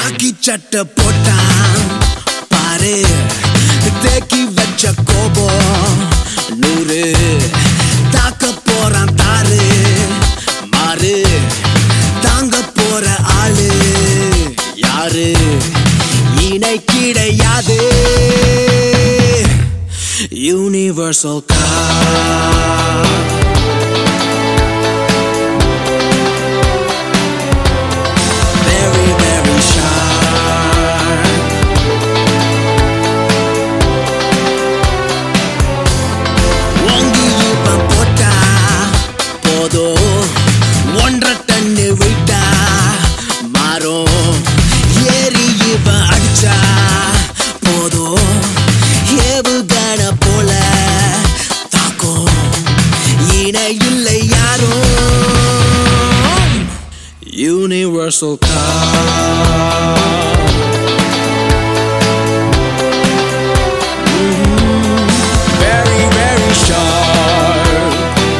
காக்கி சட்டை போட்டான் பாரு தேக்கி வச்ச கோபம் நூறு தாக்க போறான் தாரு மாறு தாங்க போற ஆளு யாரு இணை கிடையாது universal car very, very sharp. ஓங்கி இவன் போட்டா போதும் ஒன்றரை டன்னு விட்டா மாறும் ஏறி இவன் அடிச்சா போதும் ஏவுகண போல தாக்கும் இணை இல்லை யாரும் Universal car. Very, very sharp.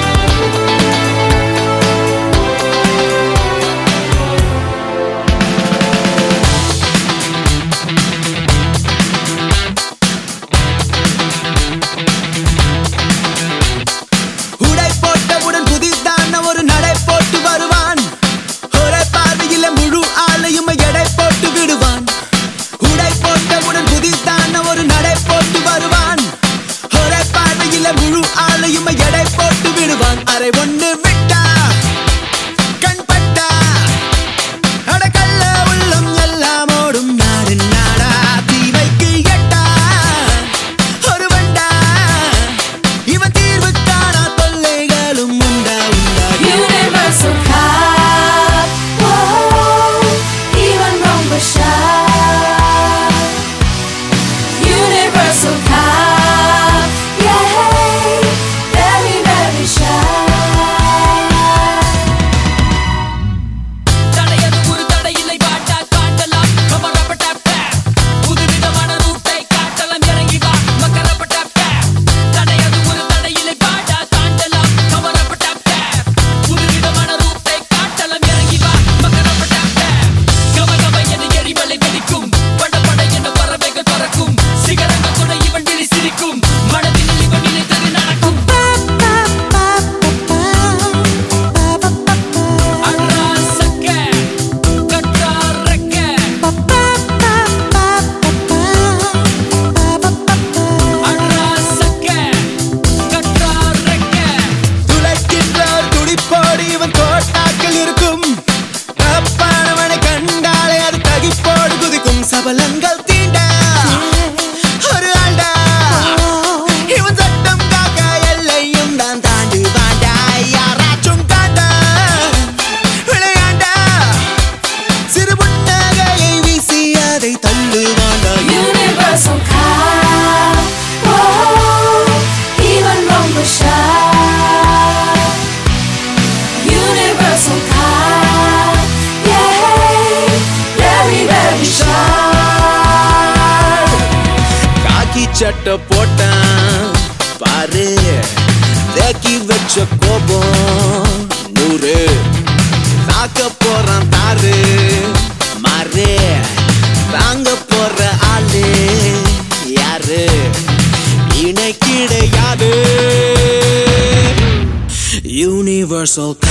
உடை போட்டவுடன் புதிதான ஒரு நடை போட்டு வருவான் ஒரே பார்வையில முழு ஆளையும் எடை போட்டு விடுவான் உடை போட்டவுடன் புதிதான ஒரு நடை போட்டு வருவான் ஒரே பார்வையில முழு ஆளையும் எடை போட்டு விடுவான் அரை ஒண்ணு விட்டா கண் பட்டா அடக்கல்ல உள்ளம் எல்லாம் ஓடும் நாடு நாடா தீவைக்கு எட்டா ஒரு வண்டா இவன் தீர்வு காணா தொல்லைகளும் உண்டா உண்டா Universal cop. Whoa, even wrong but shy. Universal cop. Yay, very, very shy. தடையது ஒரு தடையில்லை பாட்டா காட்டலாம் கமரப்ப டேப் டேப் புதுவிதமான ரூட்டை காட்டலாம் இறங்கி வா மக்கரப்ப டேப் டேப் தடையது ஒரு தடையில்லை பாட்டா காட்டலாம் கமரப்ப டேப் டேப் புதுவிதமான ரூட்டை காட்டலாம் இறங்கி வா மக்கரப்ப டேப் டேப் கம கம என எரிமலை வெடிக்கும் பட பட என பறவைகள் பறக்கும் சிகரங்கள் கூட இவன் விழி சிரிக்கும் மனதில் இவன் நினைத்தது நடக்கும் அராசக்க கட்டாரக்க அராசக்க கட்டாரக்க துளைக்கின்ற துடிப்போடு இவன் தோட்டாக்கள் இருக்கும் தப்பானவனை கண்டாலே அது தகிப்போடு குதிக்கும் சபலங்கள் தீண்ட ஒரு ஆண்டா இவன் சட்டம் காக்க எல்லையும் தான் தாண்டி வாண்டா யாராச்சும் காண்டா விளையாண்டா சிறு புன்னகையை வீசி அதை தள்ளுவாண்டா Universal cop. Whoa, even wrong but shy. Universal cop. Yay, very, very shy. காக்கி சட்டை போட்டான் பாரு தேக்கி வச்ச கோபம் நூறு தாக்க போறான் தாரு மாறு தாங்க போற ஆளு யாரு இணை கிடையாது யூனிவர்சல்